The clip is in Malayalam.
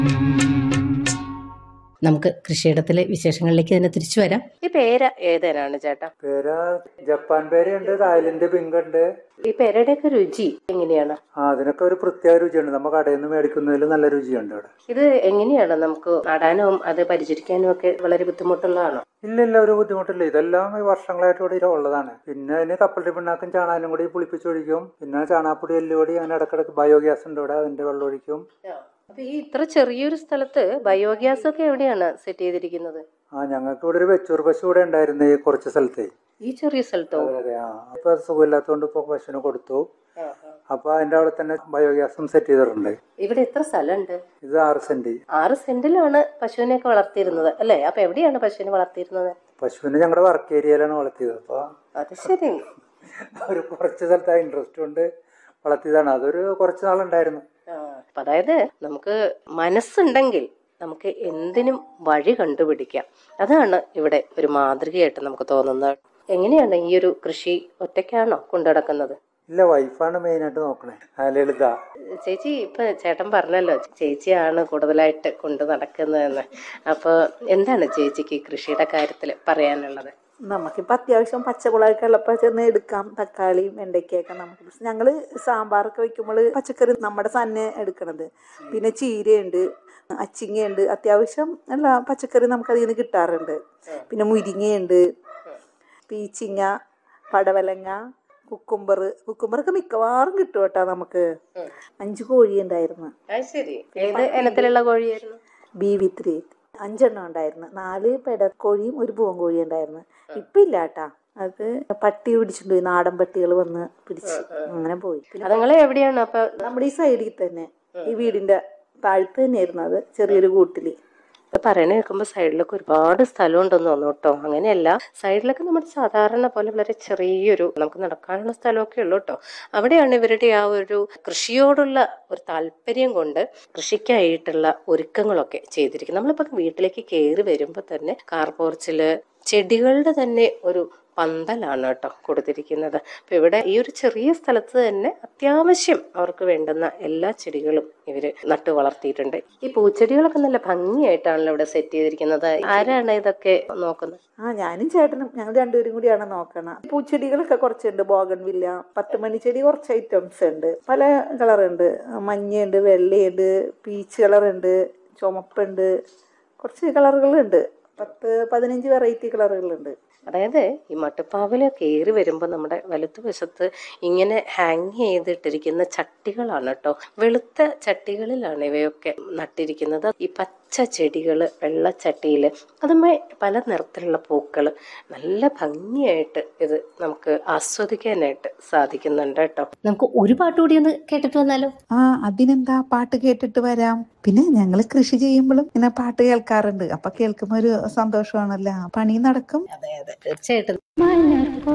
നമുക്ക് കൃഷിയിടത്തിലെ വിശേഷങ്ങളിലേക്ക് തന്നെ തിരിച്ചു വരാം ഈ പേര ഏതേനാണ് ചേട്ടാ പേര ജപ്പാൻ പേരയുണ്ട് തായ്ലൻഡ് പിങ്ക് ഉണ്ട് ഈ പേരയുടെയൊക്കെ രുചി എങ്ങനെയാണ് ആ അതിനൊക്കെ ഒരു പ്രത്യേക രുചിയുണ്ട് നമ്മൾ കടയിൽ നിന്ന് മേടിക്കുന്നതിൽ നല്ല രുചിയുണ്ട് അവിടെ ഇത് എങ്ങനെയാണ് നമുക്ക് നടാനും അത് പരിചരിക്കാനും ഒക്കെ വളരെ ബുദ്ധിമുട്ടുള്ളതാണോ ഇല്ല ഇല്ല ഒരു ബുദ്ധിമുട്ടില്ല ഇതെല്ലാം ഈ വർഷങ്ങളായിട്ട് ഇവിടെ ഉള്ളതാണ് പിന്നെ അതിന് കപ്പലിന്റെ പിണ്ണാക്കും ചാണാനും കൂടി പുളിപ്പിച്ചൊഴിക്കും പിന്നെ ചാണാപ്പൊടി എല്ലുപൊടി അങ്ങനെ ഇടക്കിടക്ക് ബയോഗ്യാസ് ഉണ്ട് ഇവിടെ അതിന്റെ വെള്ളം ഒഴിക്കും അപ്പൊ ഈ ഇത്ര ചെറിയൊരു സ്ഥലത്ത് ബയോഗ്യാസ് ഒക്കെ എവിടെയാണ് സെറ്റ് ചെയ്തിരിക്കുന്നത് ആ ഞങ്ങൾക്ക് ഇവിടെ ഒരു വെച്ചൂർ പശു ഇവിടെ ഉണ്ടായിരുന്നു ഈ കുറച്ച് സ്ഥലത്തെ ഈ ചെറിയ സ്ഥലത്തോ അതെ അതെ ആ അപ്പൊ സുഖമില്ലാത്തതുകൊണ്ട് ഇപ്പൊ പശുവിന് കൊടുത്തു അപ്പൊ അതിന്റെ അവിടെ തന്നെ ബയോഗ്യാസും സെറ്റ് ചെയ്തിട്ടുണ്ട് ഇവിടെ എത്ര സ്ഥലമുണ്ട് ഇത് ആറ് സെന്റ് ആറ് സെന്റിലാണ് പശുവിനെയൊക്കെ വളർത്തിയിരുന്നത് അല്ലേ അപ്പൊ എവിടെയാണ് പശുവിനെ വളർത്തിയിരുന്നത് പശുവിനെ ഞങ്ങളുടെ വർക്ക് ഏരിയയിലാണ് വളർത്തിയത് അപ്പൊ അത് ശരി ഒരു കുറച്ച് സ്ഥലത്ത് ഇൻട്രസ്റ്റ് കൊണ്ട് വളർത്തിയതാണ് അതൊരു കുറച്ച് നാളുണ്ടായിരുന്നു ആ, അപ്പൊ അതായത് നമുക്ക് മനസ്സുണ്ടെങ്കിൽ നമുക്ക് എന്തിനും വഴി കണ്ടുപിടിക്കാം അതാണ് ഇവിടെ ഒരു മാതൃകയായിട്ട് നമുക്ക് തോന്നുന്നത് എങ്ങനെയാണ് ഈ ഒരു കൃഷി ഒറ്റയ്ക്കാണോ കൊണ്ടുനടക്കുന്നത് ഇല്ല വൈഫാണ് മെയിനായിട്ട് നോക്കണേ ആ ലളിത ചേച്ചി ഇപ്പൊ ചേട്ടൻ പറഞ്ഞല്ലോ ചേച്ചിയാണ് കൂടുതലായിട്ട് കൊണ്ടു നടക്കുന്നതെന്ന് അപ്പൊ എന്താണ് ചേച്ചിക്ക് ഈ കൃഷിയുടെ കാര്യത്തിൽ പറയാനുള്ളത് നമുക്കിപ്പോൾ അത്യാവശ്യം പച്ചമുളകൊക്കെ ഉള്ളപ്പോൾ ചെന്ന് എടുക്കാം തക്കാളിയും വെണ്ടയ്ക്കയൊക്കെ നമുക്ക് പക്ഷെ ഞങ്ങൾ സാമ്പാറൊക്കെ വെക്കുമ്പോൾ പച്ചക്കറി നമ്മുടെ തന്നെ എടുക്കണത് പിന്നെ ചീരയുണ്ട് അച്ചിങ്ങയുണ്ട് അത്യാവശ്യം എല്ലാ പച്ചക്കറി നമുക്ക് അതിൽ നിന്ന് കിട്ടാറുണ്ട് പിന്നെ മുരിങ്ങയുണ്ട് പീച്ചിങ്ങ പടവലങ്ങ കുക്കുംബർ കുക്കുംബറൊക്കെ മിക്കവാറും കിട്ടും കേട്ടോ നമുക്ക് അഞ്ച് കോഴി ഉണ്ടായിരുന്നു അത് ശരി ഏത് ഇനത്തിലുള്ള കോഴിയായിരുന്നു ബി വി ത്രീ അഞ്ചെണ്ണം ഉണ്ടായിരുന്നു നാല് പെടക്കോഴിയും ഒരു പൂവൻകോഴിയും ഉണ്ടായിരുന്നു ഇപ്പൊ ഇല്ല കേട്ടാ അത് പട്ടി പിടിച്ചിട്ട് പോയി നാടൻ പട്ടികൾ വന്ന് പിടിച്ച് അങ്ങനെ പോയി പിന്നെ അതുങ്ങളെ എവിടെയാണ് അപ്പൊ നമ്മുടെ ഈ സൈഡിൽ തന്നെ ഈ വീടിന്റെ താഴത്ത് തന്നെയായിരുന്നു അത് ചെറിയൊരു കൂട്ടില് ഇത് പറയണ കേൾക്കുമ്പോൾ സൈഡിലൊക്കെ ഒരുപാട് സ്ഥലം ഉണ്ടെന്ന് തോന്നുന്നു കേട്ടോ അങ്ങനെയല്ല സൈഡിലൊക്കെ നമ്മുടെ സാധാരണ പോലെ വളരെ ചെറിയൊരു നമുക്ക് നടക്കാനുള്ള സ്ഥലമൊക്കെ ഉള്ളൂ കേട്ടോ അവിടെയാണ് ഇവരുടെ ആ ഒരു കൃഷിയോടുള്ള ഒരു താല്പര്യം കൊണ്ട് കൃഷിക്കായിട്ടുള്ള ഒരുക്കങ്ങളൊക്കെ ചെയ്തിരിക്കുന്നത് നമ്മളിപ്പോൾ വീട്ടിലേക്ക് കയറി വരുമ്പോൾ തന്നെ കാർ പോർച്ചില് ചെടികളുടെ തന്നെ ഒരു പന്തലാണ് കേട്ടോ കൊടുത്തിരിക്കുന്നത് അപ്പൊ ഇവിടെ ഈ ഒരു ചെറിയ സ്ഥലത്ത് തന്നെ അത്യാവശ്യം അവർക്ക് വേണ്ടുന്ന എല്ലാ ചെടികളും ഇവര് നട്ടു വളർത്തിയിട്ടുണ്ട് ഈ പൂച്ചെടികളൊക്കെ നല്ല ഭംഗിയായിട്ടാണല്ലോ ഇവിടെ സെറ്റ് ചെയ്തിരിക്കുന്നത് ആരാണ് ഇതൊക്കെ നോക്കുന്നത് ആ ഞാനും ചേട്ടനും ഞങ്ങൾ രണ്ടുപേരും കൂടിയാണ് നോക്കണം പൂച്ചെടികളൊക്കെ കുറച്ചുണ്ട് ബോഗൺവില്ല പത്ത് മണി ചെടി കുറച്ച് ഐറ്റംസ് ഉണ്ട് പല കളറുണ്ട് മഞ്ഞയുണ്ട് വെള്ളയുണ്ട് പീച്ച് കളറുണ്ട് ചുമപ്പുണ്ട് കുറച്ച് കളറുകളുണ്ട് പത്ത് പതിനഞ്ച് വെറൈറ്റി കളറുകളുണ്ട് അതായത് ഈ മട്ടുപ്പാവില് കയറി വരുമ്പോൾ നമ്മുടെ വലത്തുവശത്ത് ഇങ്ങനെ ഹാങ് ചെയ്തിട്ടിരിക്കുന്ന ചട്ടികളാണ് കേട്ടോ വെളുത്ത ചട്ടികളിലാണ് ഇവയൊക്കെ നട്ടിരിക്കുന്നത് ഈ പച്ച ചെടികള് വെള്ളച്ചട്ടിയിൽ അതുമായി പല നിറത്തിലുള്ള പൂക്കൾ നല്ല ഭംഗിയായിട്ട് ഇത് നമുക്ക് ആസ്വദിക്കാനായിട്ട് സാധിക്കുന്നുണ്ട് കേട്ടോ നമുക്ക് ഒരു പാട്ട് കൂടി ഒന്ന് കേട്ടിട്ട് വന്നാലോ ആ അതിനെന്താ പാട്ട് കേട്ടിട്ട് വരാം പിന്നെ ഞങ്ങൾ കൃഷി ചെയ്യുമ്പോഴും ഇങ്ങനെ പാട്ട് കേൾക്കാറുണ്ട് അപ്പൊ കേൾക്കുമ്പോ ഒരു സന്തോഷമാണല്ലോ പണി നടക്കും അതെ അതെ തീർച്ചയായിട്ടും